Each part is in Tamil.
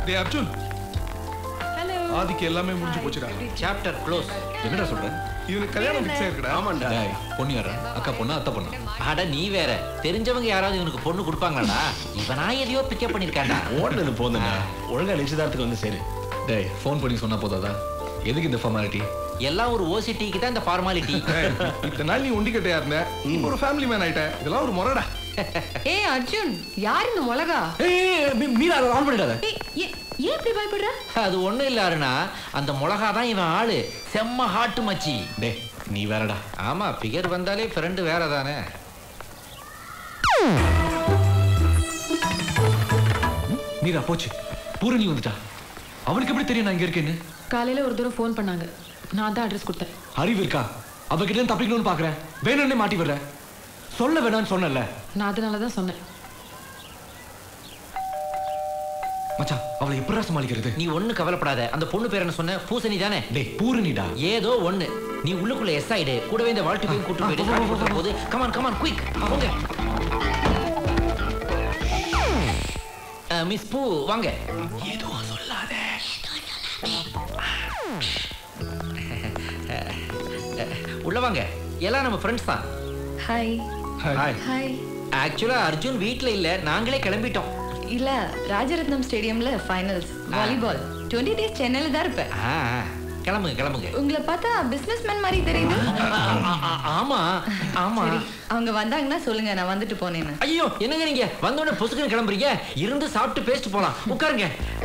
டேய் அர்ஜுன் ஹலோ ஆதிக்கு எல்லாமே முடிஞ்சு போச்சுடா சாப்டர் க்ளோஸ் என்னடா சொல்ற இவனுக்கு கல்யாணம் ஃபிக்ஸ் ஆயிருக்குடா ஆமாண்டா டேய் பொண்ணு யாரா அக்கா பொண்ணா அத்தை பொண்ணா அட நீ வேற தெரிஞ்சவங்க யாராவது இவனுக்கு பொண்ணு கொடுப்பாங்களாடா இவனா எதையோ பிக்கப் பண்ணிருக்காண்டா ஓடுனது போதுங்க ஒழுங்கா நிச்சயதார்த்துக்கு வந்து சரி டேய் ஃபோன் பண்ணி சொன்னா போதாதா எதுக்கு இந்த ஃபார்மாலிட்டி எல்லாம் ஒரு ஓசிட்டிக்கு தான் இந்த ஃபார்மாலிட்டி டேய், இத்தனை நாள் நீ ஒண்டி கட்டையா இருந்த இப்போ ஒரு ஃபேமிலி மேன் ஆயிட்ட இதெல்லாம் ஒரு முறைடா ஏய் அர்ஜுன் யார் இந்த மிளகா ஏய் மீரா ஆன் பண்ணிடாத ஏய் ஏ- ஏன் இப்படி பயப்படுற அது ஒண்ணும் இல்ல அருணா அந்த மிளகா தான் இவன் ஆளு செம்ம ஹாட்டு மச்சி டேய் நீ வேறடா ஆமா பிகர் வந்தாலே ஃப்ரெண்டு வேற தானே மீரா போச்சு பூரணி வந்துட்டா அவனுக்கு எப்படி தெரியும் நான் இங்க இருக்கேன்னு காலையில ஒரு தடவை ஃபோன் பண்ணாங்க நான் தான் அட்ரஸ் கொடுத்தேன் அறிவு இருக்கா அவகிட்ட இருந்து தப்பிக்கணும்னு பாக்குறேன் வேணும்னே மாட்டி விடுற சொல்ல வேணாம்னு சொன்னல நான் அதனால தான் சொன்னேன் மச்சான் அவளை எப்படா சமாளிக்கிறது நீ ஒண்ணு கவலைப்படாத அந்த பொண்ணு பேர் என்ன சொன்ன பூசணி தானே டேய் பூரணிடா ஏதோ ஒண்ணு நீ உள்ளுக்குள்ள எஸ் ஆயிடு கூடவே இந்த வாழ்த்து போய் கூட்டு போயிடு காட்டி கொடுத்துற போது கமான் கமான் குயிக் போங்க மிஸ் பூ வாங்க எதுவும் சொல்லாத உள்ள வாங்க எல்லாம் நம்ம ஃப்ரெண்ட்ஸ் தான் ஹாய் ஹாய் ஹாய் ஆக்சுவலா அர்ஜுன் வீட்ல இல்ல நாங்களே கிளம்பிட்டோம் இல்ல ராஜரத்னம் ஸ்டேடியம்ல ஃபைனல்ஸ் வாலிபால் டுவெண்ட்டி டேஸ் சென்னையில தான் இருப்பேன் ஆ, ஆ. கிளம்புங்க கிளம்புங்க உங்களை பார்த்தா பிசினஸ் மேன் மாதிரி தெரியுது ஆ, ஆ, ஆமா ஆமா சரி அவங்க வந்தாங்கன்னா சொல்லுங்க நான் வந்துட்டு போனேன்னு ஐயோ என்னங்க நீங்க வந்தோடனே பொசுக்குன்னு கிளம்புறீங்க இருந்து சாப்பிட்டு பேசிட்டு போலாம் உட்காருங்க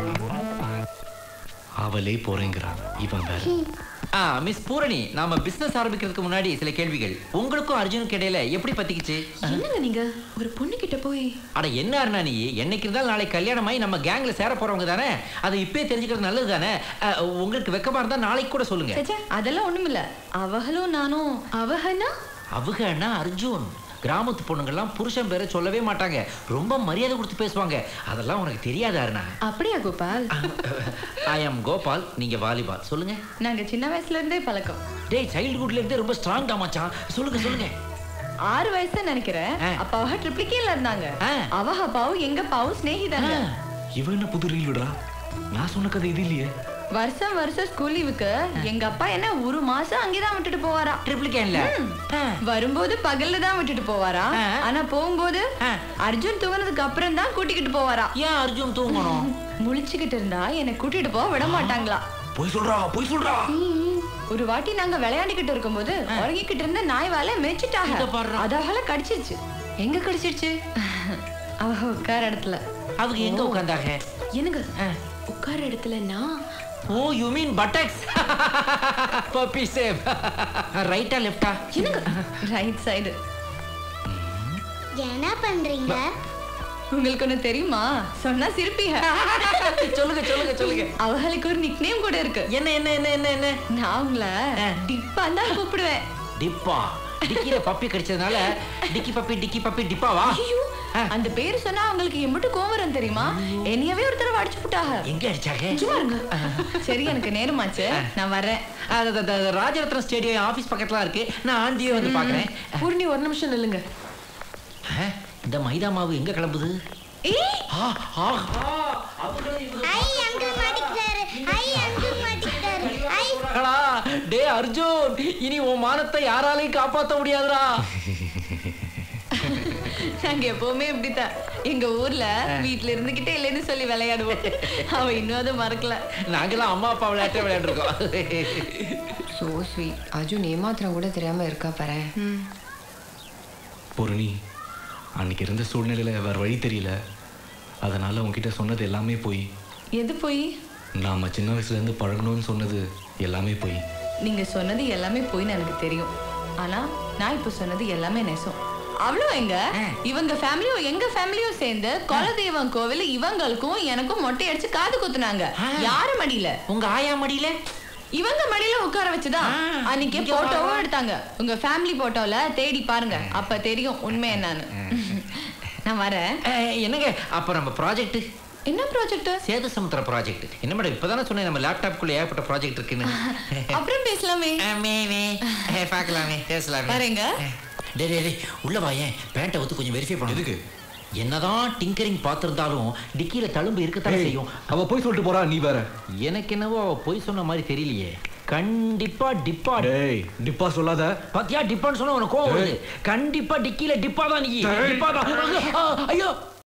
அவளே போறேங்கிறான் இவன் வேற ஆ மிஸ் பூரணி நாம பிசினஸ் ஆரம்பிக்கிறதுக்கு முன்னாடி சில கேள்விகள் உங்களுக்கும் அர்ஜுனுக்கு இடையில எப்படி பத்திக்கிச்சு என்னங்க நீங்க ஒரு பொண்ணு கிட்ட போய் அட என்ன அருணா நீ என்னைக்கு இருந்தாலும் நாளைக்கு கல்யாணம் ஆகி நம்ம கேங்ல சேர போறவங்க தானே அதை இப்பயே தெரிஞ்சுக்கிறது நல்லது தானே அஹ், உங்களுக்கு வெக்கமா இருந்தா நாளைக்கு கூட சொல்லுங்க சேச்சே அதெல்லாம் ஒண்ணுமில்ல அவகளும் நானும் அவஹனா அவகன்னா அர்ஜுன் கிராமத்து பொண்ணுங்கெல்லாம் புருஷன் பேரை சொல்லவே மாட்டாங்க ரொம்ப மரியாதை கொடுத்து பேசுவாங்க அதெல்லாம் உனக்கு தெரியாதா அருணா அப்படியா கோபால் ஐ அம் கோபால் நீங்க வாலிபால் சொல்லுங்க நாங்க சின்ன வயசுல இருந்தே பழக்கம் டேய் சைல்ட்ஹுட்ல இருந்தே ரொம்ப ஸ்ட்ராங் தான் மச்சான் சொல்லுங்க சொல்லுங்க ஆறு வயசு நினைக்கிறேன் ஆ. அப்ப அவ ட்ரிப்ளிகேல இருந்தாங்க ஆ. அவ அப்பாவும் எங்க அப்பாவும் ஸ்நேகிதாங்க இவன் என்ன புது ரீல் விடுறா நான் சொன்ன கதை இது இல்லையே வருஷம் வருஷம் ஸ்கூல் லீவுக்கு எங்க அப்பா என்ன ஒரு மாசம் அங்கேதான் விட்டுட்டு போவாரா ட்ரிபிள் கேன்ல வரும்போது பகல்ல தான் விட்டுட்டு போவாரா ஆ. ஆனா போகும்போது ஆ. அர்ஜுன் தூங்குனதுக்கு அப்புறம் தான் கூட்டிக்கிட்டு போவாரா ஏன் அர்ஜுன் தூங்கணும் முழிச்சுக்கிட்டு இருந்தா என்னை கூட்டிட்டு போக விட மாட்டாங்களா போய் சொல்றா போய் சொல்றா ஒரு வாட்டி நாங்க விளையாடிக்கிட்டு இருக்கும்போது உறங்கிக்கிட்டு இருந்த நாய் வாழ இத மேய்ச்சிட்டாங்க பாருடா. அது அவளை கடிச்சிருச்சு எங்க கிடைச்சிருச்சு அவ உட்கார இடத்துல அவங்க எங்க உட்கார்ந்தாங்க என்னங்க ஆ. உட்கார இடத்துல நான் oh you mean buttocks puppy save ரைட்டா லெஃப்டா என்னங்க ரைட் சைடு என்ன பண்றீங்க உங்களுக்கு ஒண்ணு தெரியுமா சொன்னா சிரிப்பீங்க சொல்லுங்க சொல்லுங்க சொல்லுங்க அவங்களுக்கு ஒரு நிக்னேம் கூட இருக்கு என்ன என்ன என்ன என்ன என்ன நான் உங்களை டிப்பா தான் கூப்பிடுவேன் டிப்பா டிக்கில பப்பி கடிச்சதுனால டிக்கி பப்பி டிக்கி பப்பி டிப்பாவா ஆ. அந்த பேர் சொன்னா அவங்களுக்கு எம்பிட்டு கோவம் வரும் தெரியுமா என்னையவே ஒரு தடவை அடிச்சு போட்டாங்க எங்க அடிச்சாங்க சும்மா இருங்க சரி எனக்கு நேரமாச்சு நான் வரேன் அது, அது, அது, ராஜரத்னம் ஸ்டேடியம் ஆபீஸ் பக்கத்துல இருக்கு நான் ஆந்தியே வந்து பாக்குறேன் பூர்ணி ஒரு நிமிஷம் நில்லுங்க ஆ, இந்த மைதா மாவு எங்க கிளம்புது ஏய் ஆ, ஆஹா, அவங்களும் இவங்க ஐ அங்கிள் மாட்டிக்கிட்டாரு ஐ அங்கிள் மாட்டிக்கிட்டாரு ஐ மகளா, டேய் அர்ஜுன் இனி உன் மானத்தை யாராலையும் காப்பாத்த முடியாதுடா நாங்க எப்பவுமே இப்படித்தான் எங்க ஊர்ல வீட்ல இருந்துகிட்டே இல்லைன்னு சொல்லி விளையாடுவோம் அவ இன்னும் அதை மறக்கல நாங்கெல்லாம் அம்மா அப்பா விளையாட்டே விளையாண்டுருக்கோம் சோ ஸ்வீட் அர்ஜுன் ஏமாத்திரம் கூட தெரியாம இருக்கா பாரு பூரணி அன்னைக்கு இருந்த சூழ்நிலையில வேற வழி தெரியல அதனால உன்கிட்ட சொன்னது எல்லாமே போய் எது போய் நாம சின்ன வயசுல இருந்து பழகணும்னு சொன்னது எல்லாமே போய் நீங்க சொன்னது எல்லாமே போய்னு எனக்கு தெரியும் ஆனா நான் இப்ப சொன்னது எல்லாமே நெசம் அவ்வளோ எங்க இவங்க ஃபேமிலியும் எங்க ஃபேமிலியும் சேர்ந்து குலதெய்வம் கோவில் இவங்களுக்கும் எனக்கும் மொட்டை அடிச்சு காது குத்துனாங்க யாரு மடியில உங்க ஆயா மடியில இவங்க மடியில உட்கார வச்சுதான் ஆ, அன்னைக்கு இங்க வா, போட்டோவும் வா. எடுத்தாங்க உங்க ஃபேமிலி போட்டோல தேடி பாருங்க அப்ப தெரியும் உண்மை என்னன்னு நான் வரேன் அஹ், என்னங்க அப்ப நம்ம ப்ராஜெக்ட் என்ன ப்ராஜெக்ட் சேது சமுத்திர ப்ராஜெக்ட் என்ன மேடம் இப்பதானே சொன்னேன் நம்ம லேப்டாப்குள்ள ஏகப்பட்ட ப்ராஜெக்ட் இருக்குன்னு அப்புறம் பேசலாமே அஹ், மே, மே. அஹ், பார்க்கலாமே பேசலாமே வரேங்க. அஹ், டேய் டேய், டேய் உள்ள வா ஏன் பேண்ட்டை ஊத்து கொஞ்சம் வெரிஃபை பண்ணு எதுக்கு என்னதான் டிங்கரிங் பார்த்திருந்தாலும் டிக்கியில தழும்பு இருக்கத்தான் ஏய், செய்யும் அவ போய் சொல்லிட்டு போறா நீ வேற எனக்கு என்னவோ அவ பொய் சொன்ன மாதிரி தெரியலையே கண்டிப்பா டிப்பா டேய் டிப்பா சொல்லாத பாத்தியா டிப்பான்னு சொன்னா உனக்கு கோவம் வருது கண்டிப்பா டிக்கில டிப்பா தான் நீ டேய். டிப்பா தான் ஐயோ